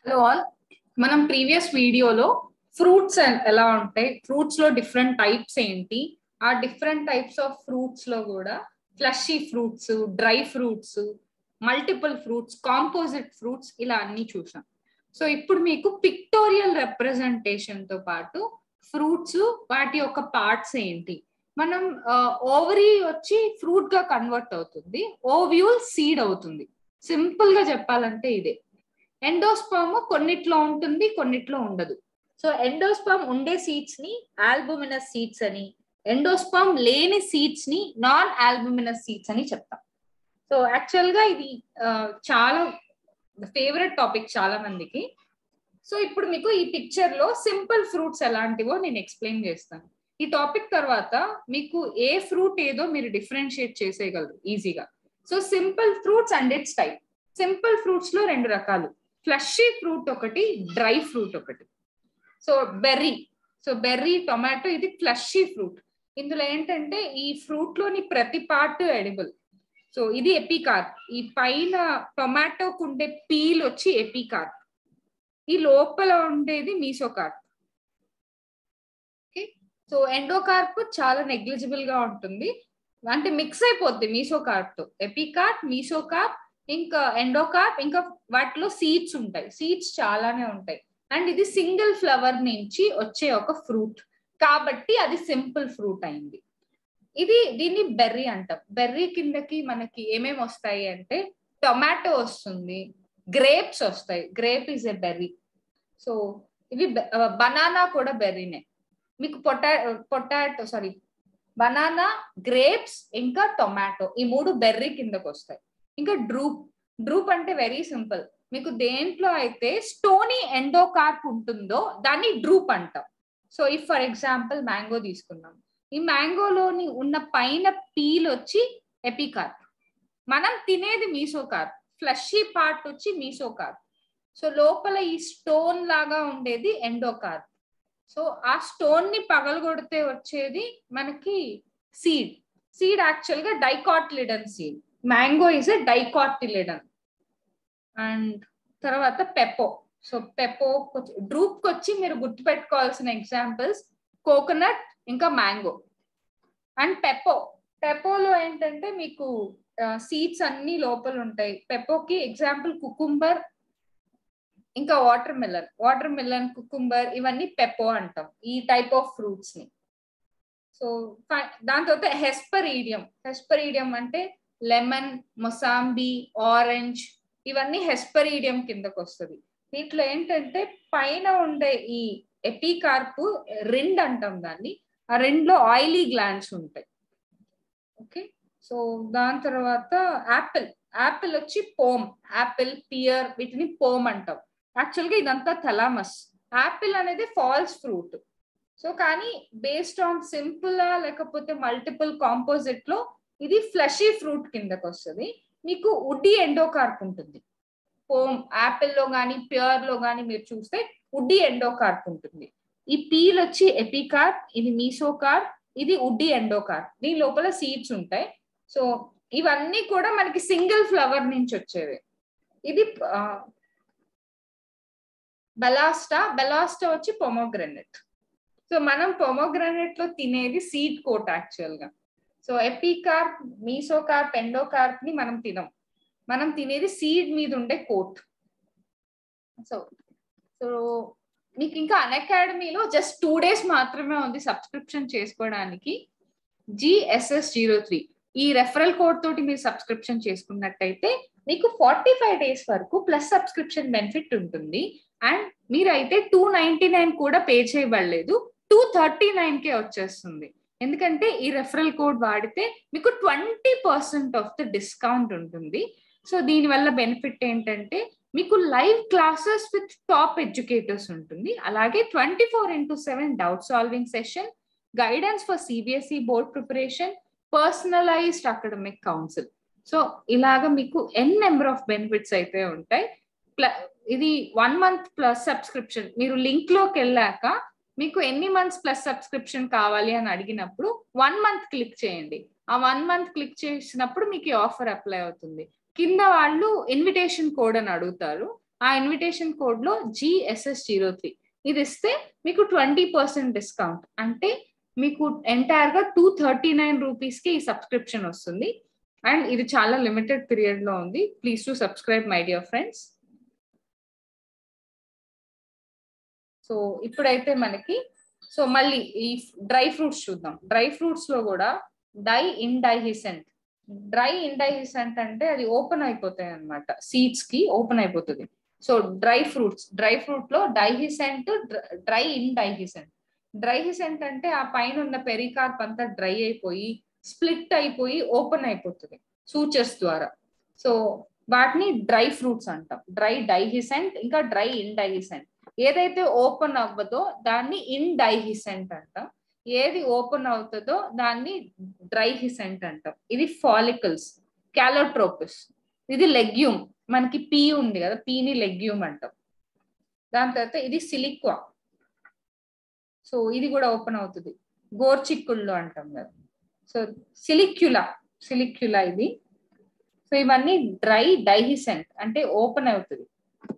hello all మనం previous వీడియోలో fruits ఎలా ఉంటాయి ఫ్రూట్స్ లో డిఫరెంట్ టైప్స్ ఏంటి ఆ డిఫరెంట్ టైప్స్ ఆఫ్ ఫ్రూట్స్ లో కూడా fleshy fruits dry fruits multiple fruits composite fruits ఇలా అన్ని చూసాం సో ఇప్పుడు మీకు పిక్టోరియల్ రిప్రజెంటేషన్ తో పాటు ఫ్రూట్స్ వాటి యొక్క పార్ట్స్ ఏంటి మనం ఓవరీ వచ్చి ఫ్రూట్ గా కన్వర్ట్ అవుతుంది ఓవ్యూల్ సీడ్ అవుతుంది సింపుల్ గా చెప్పాలంటే ఇదే ఎండోస్పర్మ్ కొన్నిట్లో ఉంటుంది కొన్నిట్లో ఉండదు సో ఎండోస్పర్మ్ ఉండే సీడ్స్ ని ఆల్బుమినస్ సీడ్స్ అని ఎండోస్పర్మ్ లేని సీడ్స్ ని నాన్ ఆల్బుమినస్ సీడ్స్ అని చెప్తాం సో యాక్చువల్ గా ఇది చాలా ఫేవరెట్ టాపిక్ చాలా మందికి సో ఇప్పుడు మీకు ఈ పిక్చర్ లో సింపుల్ ఫ్రూట్స్ ఎలాంటివో నేను ఎక్స్ప్లెయిన్ చేస్తాను ఈ టాపిక్ తర్వాత మీకు ఏ ఫ్రూట్ ఏదో మీరు డిఫరెన్షియేట్ చేసేయగలరు ఈజీగా so simple fruits and its type simple fruits లో రెండు రకాలు ఫ్లషీ ఫ్రూట్ ఒకటి డ్రై ఫ్రూట్ ఒకటి so berry so berry tomato ఇది ఫ్లషీ ఫ్రూట్ ఇందులో ఏంటంటే ఈ ఫ్రూట్ లోని ప్రతి పార్ట్ ఎడిబుల్ సో ఇది ఎపికార్ప్ ఈ పైన టొమాటోకు ఉండే పీల్ వచ్చి ఎపికార్ప్ ఈ లోపల ఉండేది మీసోకార్ప్ ఓకే సో ఎండోకార్ప్ చాలా నెగ్లిజిబుల్ గా ఉంటుంది అంటే మిక్స్ అయిపోద్ది మీసోకార్ప్ తో ఎపికార్ప్ మీసోకార్ప్ ఇంకా ఎండోకార్ప్ ఇంకా వాటిలో సీడ్స్ ఉంటాయి సీడ్స్ చాలానే ఉంటాయి అండ్ ఇది సింగిల్ ఫ్లవర్ నుంచి వచ్చే ఒక ఫ్రూట్ కాబట్టి అది సింపుల్ ఫ్రూట్ అయింది ఇది దీన్ని బెర్రీ అంటాం బెర్రీ కిందకి మనకి ఏమేమి వస్తాయి అంటే టొమాటో వస్తుంది గ్రేప్స్ వస్తాయి grape is a berry so ఇవి బనానా కూడా బెర్రీనే మీకు పొటా పొటాటో సారీ బనానా గ్రేప్స్ ఇంకా టొమాటో ఈ మూడు బెర్రీ కిందకు వస్తాయి ఇంకా డ్రూప్ డ్రూప్ అంటే వెరీ సింపుల్ మీకు దేంట్లో అయితే స్టోనీ ఎండోకార్ప్ ఉంటుందో దాన్ని డ్రూప్ అంటాం so if for example mango తీసుకున్నాం ఈ మ్యాంగోలోని ఉన్న పైన పీల్ వచ్చి ఎపికార్ప్ మనం తినేది మీసోకార్ప్ ఫ్లషీ పార్ట్ వచ్చి మీసోకార్ప్ సో లోపల ఈ స్టోన్ లాగా ఉండేది ఎండోకార్ప్ సో ఆ స్టోన్ ని పగలగొడితే వచ్చేది మనకి సీడ్ సీడ్ యాక్చువల్ గా dicotyledon seed mango is a dicotyledon and తర్వాత పెపో సో పెపో డ్రూప్ వచ్చి మీరు గుర్తుపెట్టుకోవాల్సిన ఎగ్జాంపుల్స్ కోకోనట్ ఇంకా మ్యాంగో అండ్ పెపో పెపోలో ఏంటంటే మీకు సీడ్స్ అన్ని లోపల ఉంటాయి పెపోకి ఎగ్జాంపుల్ కుకుంబర్ ఇంకా watermelon watermelon cucumber ఇవన్నీ పెపో అంటాం ఈ టైప్ ఆఫ్ ఫ్రూట్స్ ని సో దాని తర్వాత హెస్పరీడియం హెస్పరీడియం అంటే లెమన్ మొసాంబీ ఆరెంజ్ ఇవన్నీ హెస్పరీడియం కిందకు వస్తుంది దీంట్లో ఏంటంటే పైన ఉండే ఈ ఎపికార్పు రిండ్ అంటాం దాన్ని ఆ రెండ్లో ఆయిలీ గ్లాండ్స్ ఉంటాయి ఓకే సో దాని తర్వాత యాపిల్ యాపిల్ వచ్చి పోమ్ యాపిల్ పియర్ వీటిని పోమ్ అంటాం యాక్చువల్గా ఇదంతా థలామస్ యాపిల్ అనేది ఫాల్స్ ఫ్రూట్ సో కానీ బేస్డ్ ఆన్ సింపుల్ లేకపోతే మల్టిపుల్ కాంపోజిట్ లో ఇది ఫ్లషీ ఫ్రూట్ కిందకు వస్తుంది మీకు ఉడ్డీ ఎండోకార్ప్ ఉంటుంది పోమ్ యాపిల్లో కానీ ప్యూర్ లో కానీ మీరు చూస్తే ఉడ్డీ ఎండోకార్ప్ ఉంటుంది ఈ పీల్ వచ్చి ఎపికార్ప్ ఇది మీసోకార్ప్ ఇది ఉడ్డీ ఎండోకార్ప్ దీని లోపల సీడ్స్ ఉంటాయి సో ఇవన్నీ కూడా మనకి సింగిల్ ఫ్లవర్ నుంచి వచ్చేవి ఇది బెలాస్టా బెలాస్టా వచ్చి పొమోగ్రనెట్ సో మనం పొమోగ్రనెట్ లో తినేది సీడ్ కోట్ యాక్చువల్ గా సో ఎపికార్ప్ మీసోకార్ప్ ఎండోకార్ప్ ని మనం తినం మనం తినేది సీడ్ మీద ఉండే కోట్ సో సో మీకు ఇంకా అన్ అకాడమీలో జస్ట్ టూ డేస్ మాత్రమే ఉంది సబ్స్క్రిప్షన్ చేసుకోవడానికి జిఎస్ఎస్ జీరో త్రీ ఈ రెఫరల్ కోడ్ తోటి మీరు సబ్స్క్రిప్షన్ చేసుకున్నట్టయితే మీకు ఫార్టీ ఫైవ్ డేస్ వరకు ప్లస్ సబ్స్క్రిప్షన్ బెనిఫిట్ ఉంటుంది అండ్ మీరైతే టూ నైన్టీ నైన్ కూడా పే చేయబడలేదు టూ థర్టీ నైన్ కే వచ్చేస్తుంది ఎందుకంటే ఈ రెఫరల్ కోడ్ వాడితే మీకు twenty percent off the discount ఉంటుంది సో దీనివల్ల బెనిఫిట్ ఏంటంటే మీకు live classes with top educators ఉంటుంది అలాగే twenty four into seven doubt solving session guidance for CBSE board preparation personalised academic council so ఇలాగ మీకు ఎన్ నెంబర్ ఆఫ్ బెనిఫిట్స్ అయితే ఉంటాయి ఇది వన్ మంత్ ప్లస్ సబ్స్క్రిప్షన్ మీరు లింక్ లోకి వెళ్ళాక మీకు ఎన్ని మంత్స్ ప్లస్ సబ్స్క్రిప్షన్ కావాలి అని అడిగినప్పుడు వన్ మంత్ క్లిక్ చేయండి ఆ వన్ మంత్ క్లిక్ చేసినప్పుడు మీకు ఆఫర్ అప్లై అవుతుంది కింద వాళ్ళు ఇన్విటేషన్ కోడ్ అని అడుగుతారు ఆ ఇన్విటేషన్ కోడ్ లో జిఎస్ఎస్ జీరో త్రీ ఇది ఇస్తే మీకు ట్వంటీ పర్సెంట్ డిస్కౌంట్ అంటే మీకు ఎంటైర్ గా టూ థర్టీ నైన్ రూపీస్ కి ఈ సబ్స్క్రిప్షన్ వస్తుంది అండ్ ఇది చాలా లిమిటెడ్ పీరియడ్ లో ఉంది please to subscribe my dear friends so ఇప్పుడైతే మనకి సో మళ్ళీ ఈ డ్రై ఫ్రూట్స్ చూద్దాం డ్రై ఫ్రూట్స్ లో కూడా dry indehiscent dry indehiscent అంటే అది ఓపెన్ అయిపోతాయి అనమాట సీడ్స్ కి ఓపెన్ అయిపోతుంది so dry fruits dry fruit లో డైహిసెంట్ డ్రై ఇన్ డైహిసెంట్ డ్రైహిసెంట్ అంటే ఆ పైన ఉన్న పెరికార్ప్ అంతా డ్రై అయిపోయి స్ప్లిట్ అయిపోయి ఓపెన్ అయిపోతుంది సూచర్స్ ద్వారా సో వాటిని డ్రై ఫ్రూట్స్ అంటాం డ్రై డైహిసెంట్ ఇంకా డ్రై ఇన్ డైహిసెంట్ ఏదైతే ఓపెన్ అవ్వదో దాన్ని ఇన్ డైహిసెంట్ అంటాం ఏది ఓపెన్ అవుతుందో దాన్ని డ్రైహిసెంట్ అంటాం ఇది ఫాలికల్స్ క్యాలోట్రోపిస్ ఇది లెగ్యూమ్ మనకి పీ ఉంది కదా పీని లెగ్యూమ్ అంటాం దాని తర్వాత ఇది సిలిక్వా సో ఇది కూడా ఓపెన్ అవుతుంది గోర్చిక్కుళ్ళు అంటాం కదా సో సిలిక్యులా సిలిక్యులా ఇది సో ఇవన్నీ డ్రై డైహిసెంట్ అంటే ఓపెన్ అవుతుంది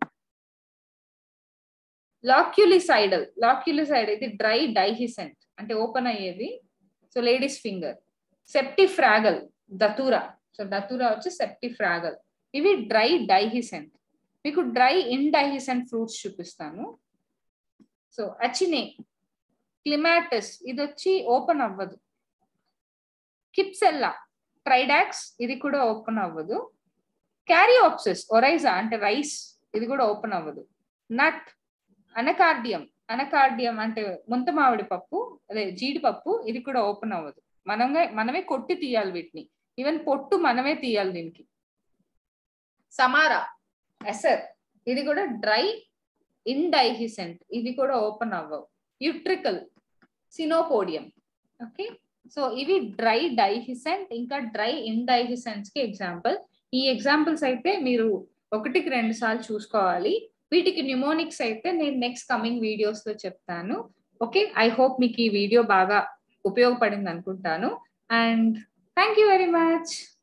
లాక్యులిసైడల్ లాక్యులిసైడ్ ఇది డ్రై డైహిసెంట్ అంటే ఓపెన్ అయ్యేది so ladies finger septifragal datura so datura వచ్చి సెప్టిఫ్రాగల్ ఇవి డ్రై డైహిసెంట్ మీకు డ్రై ఇన్ డైహిసెంట్ ఫ్రూట్స్ చూపిస్తాను సో అచినే క్లిమాటస్ ఇది వచ్చి ఓపెన్ అవ్వదు కిప్సెల్లా ట్రైడాక్స్ ఇది కూడా ఓపెన్ అవ్వదు క్యారియోప్సిస్ ఒరైజా అంటే రైస్ ఇది కూడా ఓపెన్ అవ్వదు నట్ అనకార్డియం అనకార్డియం అంటే ముంత మామిడి పప్పు అదే జీడిపప్పు ఇది కూడా ఓపెన్ అవ్వదు మనమే మనమే కొట్టి తీయాలి వీటిని ఈవెన్ పొట్టు మనమే తీయాలి దీనికి సమారా ఎసర్ ఇది కూడా డ్రై ఇండైహిసెంట్ ఇది కూడా ఓపెన్ అవ్వవు యుట్రికల్ సినోపోడియం ఓకే సో ఇవి డ్రై డైహిసెంట్ ఇంకా డ్రై ఇండైహిసెంట్స్ కి ఎగ్జాంపుల్ ఈ ఎగ్జాంపుల్స్ అయితే మీరు ఒకటికి రెండు సార్లు చూసుకోవాలి వీటికి న్యూమోనిక్స్ అయితే నేను నెక్స్ట్ కమింగ్ వీడియోస్ లో చెప్తాను ఓకే ఐ హోప్ మీకు ఈ వీడియో బాగా ఉపయోగపడింది అనుకుంటాను and thank you very much